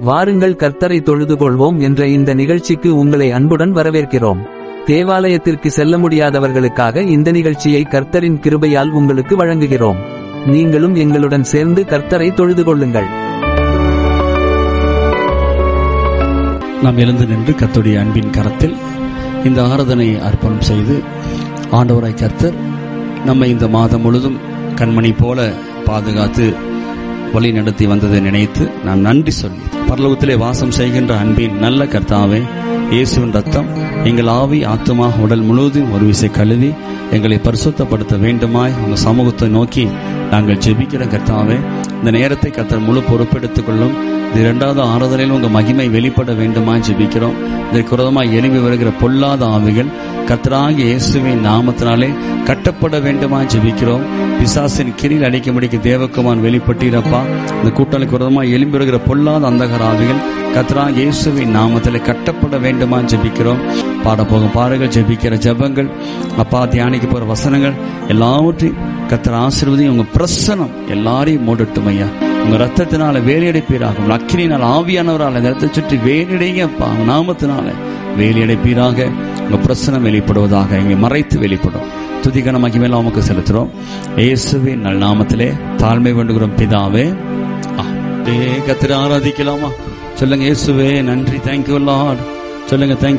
வாருங்கள் கர்த்தரை தொழுது கொள்வோம் என்ற இந்த நிகழ்ச்சிக்கு உங்களை அன்புடன் வரவேற்கிறோம் தேவாலயத்திற்கு செல்ல முடியாதவர்களுக்காக இந்த நிகழ்ச்சியை கர்த்தரின் கிருபையால் உங்களுக்கு வழங்குகிறோம் நீங்களும் எங்களுடன் சேர்ந்து கர்த்தரை தொழுது கொள்ளுங்கள் நாம் எழுந்து நின்று கர்த்தருடைய அன்பின் கரத்தில் இந்த ஆராதனை அர்ப்பணம் செய்து ஆண்டவராய் கர்த்தர் நம்மை இந்த மாதம் முழுதும் கண்மணி போல பாதுகாத்து வழி நடத்தி வந்ததை நினைத்து நான் நன்றி சொல்லி பரலோகத்திலே வாசம் செய்கின்ற அன்பின் நல்ல கர்த்தாவே இயேசுவின் ரத்தம் எங்கள் ஆவி ஆத்மா உடல் முழுவதும் ஒரு விசை கழுவி எங்களை பரிசுத்தப்படுத்த வேண்டுமாய் உங்க சமூகத்தை நோக்கி நாங்கள் ஜெபிக்கிற கர்த்தாவே இந்த நேரத்தை கர்த்தர் முழு பொறுப்பெடுத்துக் கொள்ளும் இது இரண்டாவது ஆறுதலில் உங்க மகிமை வெளிப்பட வேண்டுமா ஜெபிக்கிறோம் இதற்கு விரோதமாய் எழும்பி வருகிற பொல்லாத ஆவிகள் கர்த்தராகிய இயேசுவின் நாமத்தினாலே கட்டப்பட வேண்டுமா ஜெபிக்கிறோம் பிசாசின் கிரியில் அடிக்கும்படிக்கு தேவக்குமான் வெளிப்பட்டீரப்பா இந்த கூட்டலுக்கு விரோதமாய் எழும்பி வருகிற பொல்லாத அந்தகர ஆவிகள் கர்த்தராகிய இயேசுவின் நாமத்திலே கட்டப்பட வேண்டுமா ஜெபிக்கிறோம் பாட போகும் பாருங்கள் ஜெபிக்கிற ஜெபங்கள் அப்பா தியானிக்க போற வசனங்கள் எல்லாவற்றையும் கர்த்தர் ஆசீர்வதி உங்க பிரசனம் எல்லாரையும் மூடட்டும் ஐயா உங்க ரத்தத்தினால வேலையடைப்பீராக உங்க அக்கினியினால் ஆவியானவரால் இந்த ரத்தத்தை சுற்றி வேலையடைங்க அப்பா உங்க நாமத்தினால வேலையடைப்பீராக உங்க பிரசனம் வெளிப்படுவதாக இங்கே மறைத்து வெளிப்படும் துதிகன மகிமையில உமக்கு செலுத்துறோம் இயேசுவின் நல் நாமத்திலே தாழ்மை வேண்டுகிறோம் பிதாவே கத்திர ஆராதிக்கலாமா சொல்லுங்க இயேசுவே நன்றி தேங்க்யூ லார்ட் சொல்லுங்க தேங்க்யூ